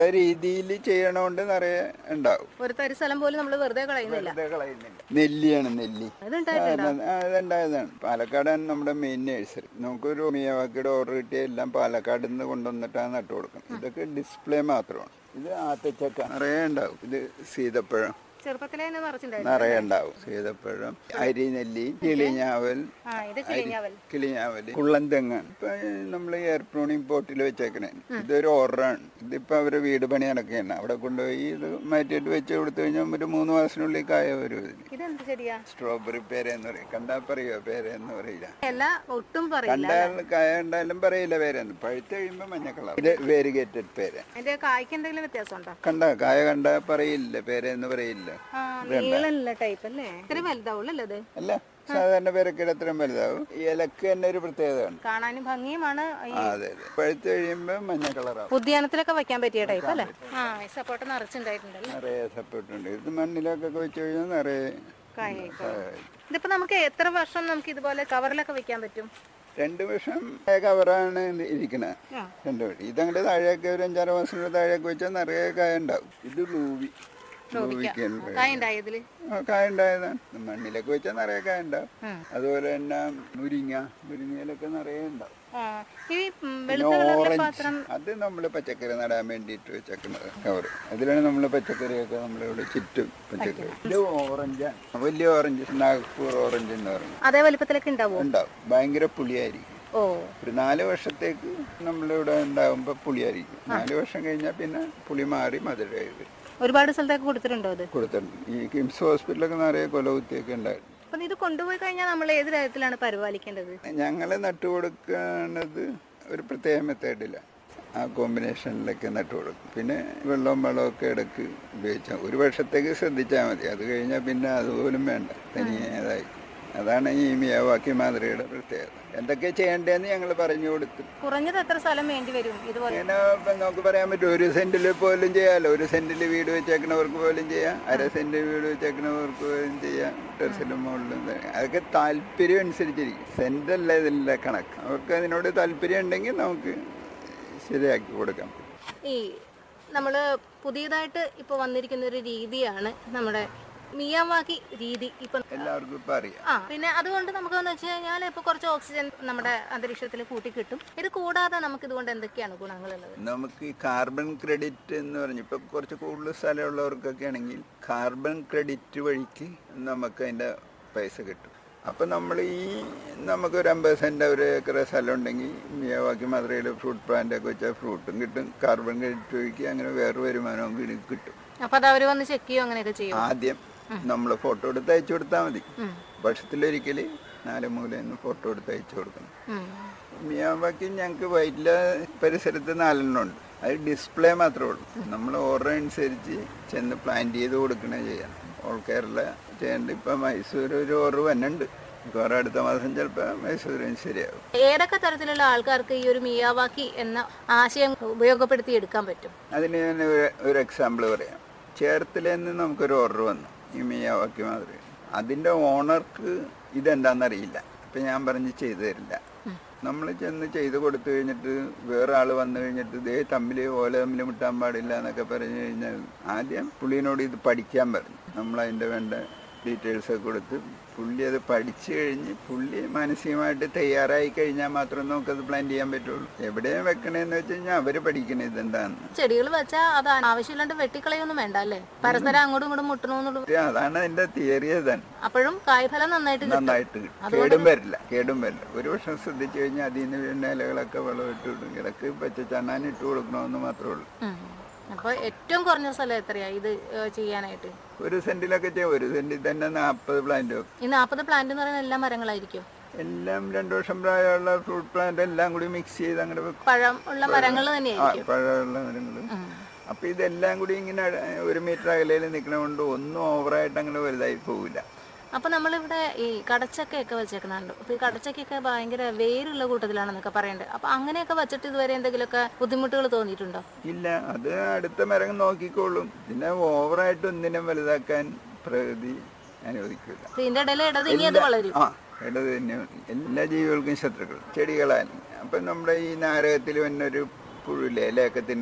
രീതിയിൽ ചെയ്യണോണ്ട് നിറയെ ഉണ്ടാവും ഒരു തരി സ്ഥലം പോലും നമ്മൾ വെറുതെ കളയുന്നില്ല വെറുതെ കളയുന്നില്ല നെല്ലിയാണ് നെല്ലി അതുണ്ടായിട്ടുണ്ടോ ആ, അതുണ്ടായതാണ് പാലക്കാടാണ് നമ്മുടെ മെയിൻ നഴ്സറി നമുക്കൊരു മിയവാക്കിയുടെ ഓർഡർ കിട്ടിയ എല്ലാം പാലക്കാട് നിന്ന് കൊണ്ടുവന്നിട്ടാണ് നട്ടു കൊടുക്കുന്നത് ഇതൊക്കെ ഡിസ്പ്ലേ മാത്രമാണ് ഇത് ആത്തച്ചക്ക നിറയെ ഉണ്ടാവും ഇത് സീതപ്പഴം ചെറുപ്പത്തിലേ തന്നെ നിറച്ചിട്ടുണ്ടായിരുന്നു നിറയെ ഉണ്ടാവും സീതപ്പഴം അരിനെല്ലി കിളിഞ്ഞാവൽ ആ ഇത് കിളിഞ്ഞാവൽ കിളിഞ്ഞാവല് കുള്ളൻതെങ്ങാണ് ഇപ്പൊ നമ്മൾ എയർ പ്രൂണിങ് പോട്ടിൽ വെച്ചേക്കണേ ഇതൊരു ഓർഡറാണ് ഇതിപ്പോ അവര് വീട് പണി നടക്കുകയാണ് അവിടെ കൊണ്ടുപോയി ഇത് മാറ്റിയിട്ട് വെച്ച് കൊടുത്തു കഴിഞ്ഞാൽ ഒരു മൂന്ന് മാസത്തിനുള്ളിൽ കായ വരും ഇതിന് ഇതെന്ത് ചെടിയാ സ്ട്രോബെറി പേരെന്ന് പറയും കണ്ടാ പറയുക പേരെന്ന് പറയില്ല എല്ലാ ഒട്ടും പറയില്ല കണ്ടാൽ കായ കണ്ടാലും പറയില്ല പേരെന്ന് പഴുത്ത് കഴിയുമ്പോ മഞ്ഞ കളർ ഇത് വേരിഗേറ്റഡ് പേര് അതിന്റെ കായ്ക്ക് എന്തെങ്കിലും വ്യത്യാസം ഉണ്ടോ കണ്ട കായ കണ്ടാ പറയില്ല പേരെന്ന് പറയില്ല ആ നീളല്ല ടൈപ്പ് അല്ലേ ഇത്ര വലുതാവുള്ളൂ അത് അല്ല സാധാരണ പേരൊക്കെ അത്രയും വലുതാവും ഈ ഇലക്ക് തന്നെ ഒരു പ്രത്യേകതയാണ് കാണാനും ഭംഗിയുമാണ് ഈ ആ, അതെ അതെ പഴുത്ത് കഴിയുമ്പോ മഞ്ഞ കളറാവും ഉദ്യാനത്തിലൊക്കെ വെക്കാൻ പറ്റിയ ടൈപ്പ് അല്ലേ ആ ഈ സപ്പോർട്ട് നിറച്ചിട്ടുണ്ടായിട്ടുണ്ടല്ലേ നിറയെ സപ്പോർട്ട് ഉണ്ട് ഇത് മണ്ണിലൊക്കെ വെച്ച് കഴിഞ്ഞാൽ നിറയെ കായായിക്കോ കായ. ഇതിപ്പോ നമുക്ക് എത്ര വർഷം നമുക്ക് ഇതുപോലെ കവറിലൊക്കെ വെക്കാൻ പറ്റും രണ്ട് വർഷം കവറാണ് ഇരിക്കണത് ആ. രണ്ട് വർഷം ഇതങ്ങോട്ട് താഴേക്ക് ഒരു അഞ്ചാറ് മാസത്തിനുള്ളിൽ താഴേക്ക് വെച്ചാൽ നിറയെ കായ ഉണ്ടാവും ഇത് ലൂവി ലൂവിക്ക് കായ ഉണ്ടായതില് കായ ഉണ്ടായതാണ് മണ്ണിലൊക്കെ വെച്ചാൽ നിറയെ കായ ഉണ്ടാവും ഉം. അതുപോലെ തന്നെ മുരിങ്ങ മുരിങ്ങയിലൊക്കെ നിറയെ ഉണ്ടാവും ആ ഈ ഉം, പിന്നെ വെളുത്ത കളറിലെ ഓറഞ്ച് പാത്രം അത് നമ്മൾ പച്ചക്കറി നടാൻ വേണ്ടിയിട്ട് വെച്ചേക്കുന്നത് കവർ അതിലാണ് നമ്മൾ പച്ചക്കറിയൊക്കെ നമ്മളിവിടെ ചുറ്റും പച്ചക്കറി ഇത് ഓറഞ്ചാണ് വലിയ ഓറഞ്ച് നാഗ്പൂർ ഓറഞ്ച് എന്ന് പറയുന്നത് അതേ വലിപ്പത്തിലൊക്കെ ഉണ്ടാവോ ഉണ്ടാവും ഭയങ്കര പുളിയായിരിക്കും ഓ ഒരു നാല് വർഷത്തേക്ക് നമ്മളിവിടെ ഉണ്ടാകുമ്പോൾ പുളിയായിരിക്കും നാല് വർഷം കഴിഞ്ഞാൽ പിന്നെ പുളി മാറി മധുരമായി വരും ഒരുപാട് സ്ഥലത്തൊക്കെ കൊടുത്തിട്ടുണ്ടോ അത് കൊടുത്തിട്ടുണ്ട് ഈ കിംസ് ഹോസ്പിറ്റലൊക്കെ നിറയെ കൊലകുത്തിയൊക്കെ ഉണ്ടായിരുന്നു അപ്പൊ ഇത് കൊണ്ടുപോയി കഴിഞ്ഞാൽ നമ്മൾ ഏത് തരത്തിലാണ് പരിപാലിക്കേണ്ടത് ഞങ്ങൾ നട്ടു കൊടുക്കുന്നത് ഒരു പ്രത്യേക മെത്തേഡില്ല ആ കോമ്പിനേഷനിലൊക്കെ നട്ടു കൊടുക്കും പിന്നെ വെള്ളവും വളമൊക്കെ ഇടക്ക് ഉപയോഗിച്ചാൽ ഒരു വർഷത്തേക്ക് ശ്രദ്ധിച്ചാൽ മതി അത് കഴിഞ്ഞാൽ പിന്നെ അതുപോലും വേണ്ട തനിയെ അതായി അതാണ് ഈ മിയാവാക്കി മാതൃകയുടെ പ്രത്യേകത എന്തൊക്കെ ചെയ്യേണ്ടതെന്ന് ഞങ്ങൾ പറഞ്ഞു കൊടുത്തു കുറഞ്ഞത് എത്ര സ്ഥലം വേണ്ടി വരും ഇതുപോലെ ഇങ്ങനെ ഇപ്പം നമുക്ക് പറയാൻ പറ്റും ഒരു സെന്റിൽ പോലും ചെയ്യാമല്ലോ ഒരു സെന്റിൽ വീട് വെച്ചേക്കണവർക്ക് പോലും ചെയ്യാം അര സെന്റ് വീട് വെച്ചേക്കണവർക്ക് പോലും ചെയ്യാം ടെറസിലും മുകളിലും അതൊക്കെ താല്പര്യം അനുസരിച്ചിരിക്കും സെന്റ് അല്ല ഇതിൻ്റെ കണക്ക് അവർക്ക് അതിനോട് താല്പര്യം ഉണ്ടെങ്കിൽ നമുക്ക് ശരിയാക്കി കൊടുക്കാം ഈ നമ്മൾ പുതിയതായിട്ട് ഇപ്പോൾ വന്നിരിക്കുന്ന ഒരു രീതിയാണ് നമ്മുടെ മിയാവാക്കി രീതി ഇപ്പം എല്ലാവർക്കും ഇപ്പം അറിയാം ആ പിന്നെ അതുകൊണ്ട് നമുക്കെന്ന് വെച്ച് കഴിഞ്ഞാൽ ഇപ്പോൾ കുറച്ച് ഓക്സിജൻ നമ്മുടെ അന്തരീക്ഷത്തിൽ കൂട്ടി കിട്ടും ഇത് കൂടാതെ നമുക്ക് ഇതുകൊണ്ട് എന്തൊക്കെയാണ് ഗുണങ്ങളുള്ളത് നമുക്ക് ഈ കാർബൺ ക്രെഡിറ്റ് എന്ന് പറഞ്ഞു ഇപ്പം കുറച്ച് കൂടുതൽ സ്ഥലമുള്ളവർക്കൊക്കെ ആണെങ്കിൽ കാർബൺ ക്രെഡിറ്റ് വഴിക്ക് നമുക്ക് അതിൻ്റെ പൈസ കിട്ടും അപ്പം നമ്മൾ ഈ നമുക്ക് ഒരു അമ്പത് സെൻറ്റ് ഒരു ഏക്കർ സ്ഥലം ഉണ്ടെങ്കിൽ മിയാവാക്കി മധുരയിൽ ഫ്രൂട്ട് പ്ലാന്റ് ഒക്കെ വെച്ചാൽ ഫ്രൂട്ടും കിട്ടും കാർബൺ ക്രെഡിറ്റ് വഴിക്ക് അങ്ങനെ വേറെ വരുമാനവും കിടി- കിട്ടും അപ്പോൾ അത് അവർ വന്ന് ചെക്ക് ചെയ്യുമോ അങ്ങനെയൊക്കെ ചെയ്യും ആദ്യം നമ്മൾ ഫോട്ടോ എടുത്ത് അയച്ചു കൊടുത്താൽ മതി ഉം. വർഷത്തിലൊരിക്കൽ നാല് മൂലയിൽ ഫോട്ടോ എടുത്ത് അയച്ചു കൊടുക്കണം ഉം. മിയാവാക്കി ഞങ്ങൾക്ക് വൈറ്റില പരിസരത്ത് നാലെണ്ണം ഉണ്ട് അത് ഡിസ്പ്ലേ മാത്രമേ ഉള്ളൂ നമ്മൾ ഓർഡർ അനുസരിച്ച് ചെന്ന് പ്ലാൻ ചെയ്ത് കൊടുക്കണേ ചെയ്യാം ഓൾ കേരള ചെയ്യേണ്ട ഇപ്പം മൈസൂർ ഒരു ഓർഡർ വന്നുണ്ട് മിക്കവാറും അടുത്ത മാസം ചിലപ്പോൾ മൈസൂരും ശരിയാവും ഏതൊക്കെ തരത്തിലുള്ള ആൾക്കാർക്ക് ഈ ഒരു മിയാവാക്കി എന്ന ആശയം ഉപയോഗപ്പെടുത്തി എടുക്കാൻ പറ്റും അതിന് ഞാൻ ഒരു ഒരു എക്സാമ്പിൾ പറയാം ചേർത്തലേന്ന് നമുക്കൊരു ഓർഡർ വന്നു ഈ മിയാവാക്കി മാതിരി അതിൻ്റെ ഓണർക്ക് ഇതെന്താണെന്നറിയില്ല അപ്പം ഞാൻ പറഞ്ഞ് ചെയ്തു തരില്ല നമ്മൾ ചെന്ന് ചെയ്ത് കൊടുത്തു കഴിഞ്ഞിട്ട് വേറെ ആൾ വന്നു കഴിഞ്ഞിട്ട് ഇതേ തമ്മിൽ ഓല തമ്മിൽ മുട്ടാൻ പാടില്ല എന്നൊക്കെ പറഞ്ഞു കഴിഞ്ഞാൽ ആദ്യം പുള്ളിനോട് ഇത് പഠിക്കാൻ പറഞ്ഞു നമ്മൾ അതിൻ്റെ വേണ്ട ഡീറ്റെയിൽസ് ഒക്കെ കൊടുത്ത് പുള്ളി അത് പഠിച്ചു കഴിഞ്ഞ് പുള്ളി മാനസികമായിട്ട് തയ്യാറായി കഴിഞ്ഞാൽ മാത്രമേ നമുക്കത് പ്ലാൻ ചെയ്യാൻ പറ്റുള്ളൂ എവിടെയും വെക്കണേന്ന് വെച്ച് കഴിഞ്ഞാൽ അവർ പഠിക്കണേ ഇതെന്താന്ന് ചെടികൾ വെച്ചാൽ അത് ആവശ്യമില്ലാണ്ട് വെട്ടിക്കളയൊന്നും വേണ്ട അല്ലേ പരസ്പരം അങ്ങോട്ടും ഇങ്ങോട്ടും മുട്ടണമെന്നുള്ള ഇത് അതാണ് അതിന്റെ തിയറി അതാണ് അപ്പോഴും കായ്ഫലം നന്നായിട്ട് കിട്ടും നന്നായിട്ട് കിട്ടും കേടും വരില്ല കേടും വരില്ല ഒരു വർഷം ശ്രദ്ധിച്ചു കഴിഞ്ഞാൽ അതിൽ നിന്ന് വീഴുന്ന ഇലകളൊക്കെ വളമിട്ട് വിടും ഇടക്ക് പച്ചച്ചണ്ണാൻ ഇട്ട് കൊടുക്കണമെന്ന് മാത്രമേ ഉള്ളൂ ഉം. അപ്പൊ ഏറ്റവും കുറഞ്ഞ സ്ഥലം എത്രയാ ഇത് ഏ, ചെയ്യാനായിട്ട് ഒരു സെന്റിലൊക്കെ ചെയ്യും ഒരു സെന്റിൽ തന്നെ നാൽപ്പത് പ്ലാന്റ് വെക്കും ഈ നാൽപ്പത് പ്ലാന്റ് എന്ന് പറയുന്ന എല്ലാ മരങ്ങളായിരിക്കും എല്ലാം രണ്ടു വർഷം പ്രായമുള്ള ഫ്രൂട്ട് പ്ലാന്റ് എല്ലാം കൂടി മിക്സ് ചെയ്ത് അങ്ങനെ വെക്കും പഴം ഉള്ള മരങ്ങൾ ആ തന്നെയായിരിക്കും പഴമുള്ള മരങ്ങൾ ഉം. അപ്പൊ ഇതെല്ലാം കൂടി ഇങ്ങനെ ഒരു മീറ്റർ അകലയിൽ നിൽക്കണ ഒന്നും ഓവറായിട്ട് അങ്ങനെ വലുതായി പോവില്ല അപ്പൊ നമ്മളിവിടെ ഈ കടച്ചക്കയൊക്കെ വെച്ചേക്കുന്നുണ്ട് അപ്പൊ ഈ കടച്ചക്കയൊക്കെ ഭയങ്കര വേരുള്ള കൂട്ടത്തിലാണെന്നൊക്കെ പറയുന്നുണ്ട് അപ്പൊ അങ്ങനെയൊക്കെ വെച്ചിട്ട് ഇതുവരെ എന്തെങ്കിലുമൊക്കെ ബുദ്ധിമുട്ടുകൾ തോന്നിയിട്ടുണ്ടോ ഇല്ല അത് അടുത്ത മരം നോക്കിക്കോളും പിന്നെ ഓവറായിട്ട് ഒന്നിനും വലുതാക്കാൻ പ്രകൃതി അനുവദിക്കില്ല അപ്പൊ ഇതിന്റെ ഇടയിൽ ഇടത് ഇനി അത് വളരും ആ ഇടത് തന്നെ എല്ലാ ജീവികൾക്കും ശത്രുക്കൾ ചെടികളായാലും അപ്പം നമ്മുടെ ഈ നാരകത്തിൽ വന്നൊരു പുഴുല്ലേ ഇലയൊക്കെ തിന്നണ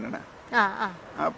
ആ ആ ആ